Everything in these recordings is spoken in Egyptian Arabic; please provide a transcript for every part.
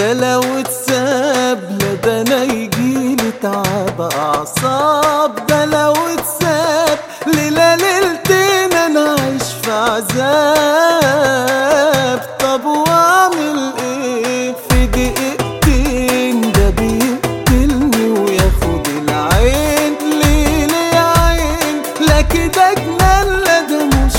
ده لو اتساب لا ده انا يجيلي تعب اعصاب ده لو اتساب ليلة ليلتين انا عايش في عذاب طب واعمل ايه في دقيقتين ده بيقتلني وياخد العين ليه ليه عين لا كده جنان لا ده مش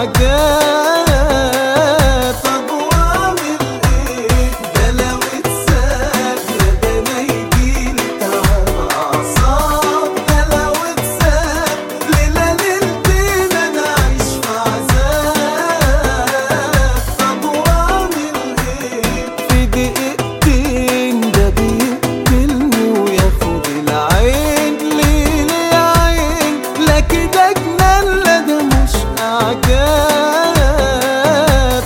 اعجاب طب واعمل ايه ده لو اتساب لا ده انا يجيلي تعب اعصاب ده لو اتساب ليلة ليلتين انا عايش في عذاب طب واعمل ايه في دقيقتين ده بيقتلني وياخد العين ليه ليه عين لا كده جنان لا ده مش اعجاب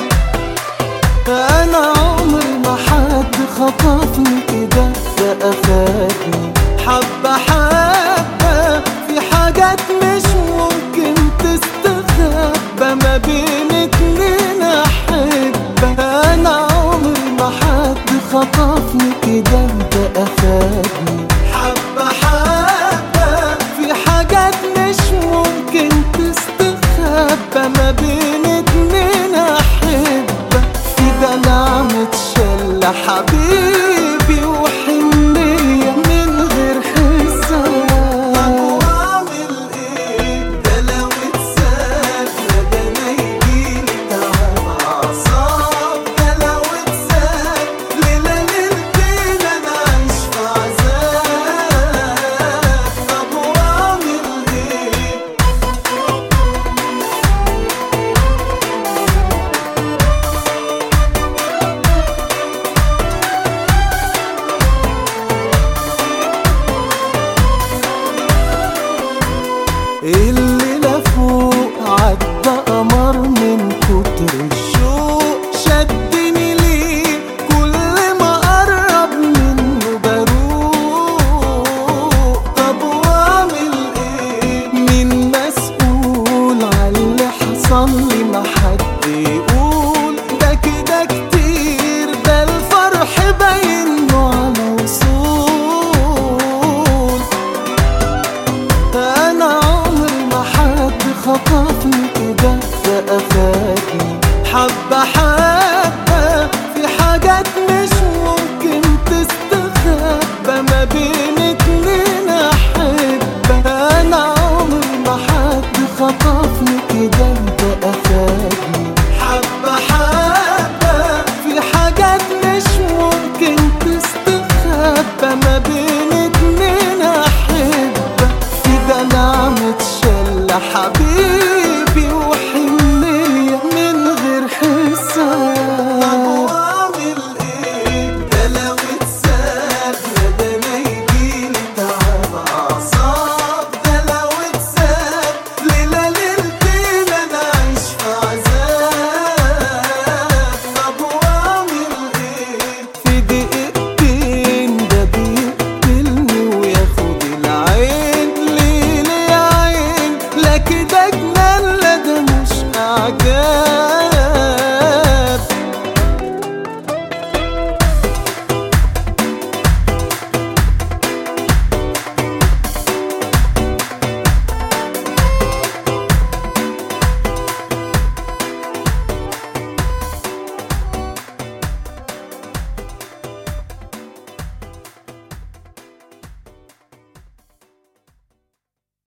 انا عمري ما حد خطفني كده ده اخدني حبة حبة في حاجات مش ممكن تستخبى ما بين اتنين احبة انا عمري ما حد خطفني كده ده اخدني حبة حبة في حاجات مش ممكن تستخبى ما بين اتنين احبة في دلع متشلة حبيبي